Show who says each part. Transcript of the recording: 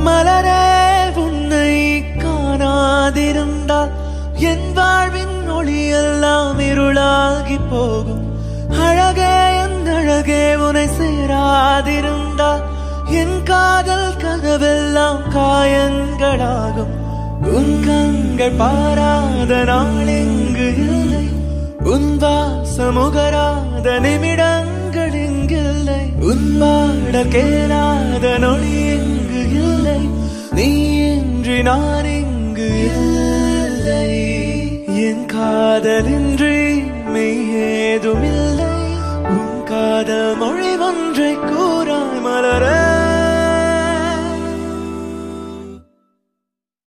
Speaker 1: மலரே உன்னை காணாதிருந்தால் என் வாழ்வின் ஒளியெல்லாம் இருளாகி போகும் அழகே என் அழகே உன்னை சேராதிருந்தால் என் காதல் கதவெல்லாம் காயங்களாகும் உன் கண்கள் பாராத நாள் எங்கு இல்லை உன் வாசமுகராத நிமிடங்கள் எங்கில்லை உன் பாடல் கேளாத நொடி எங்கு இல்லை நீ இன்றி நான் இங்கு இல்லை என் காதலின்றி மெய் ஏதுமில்லை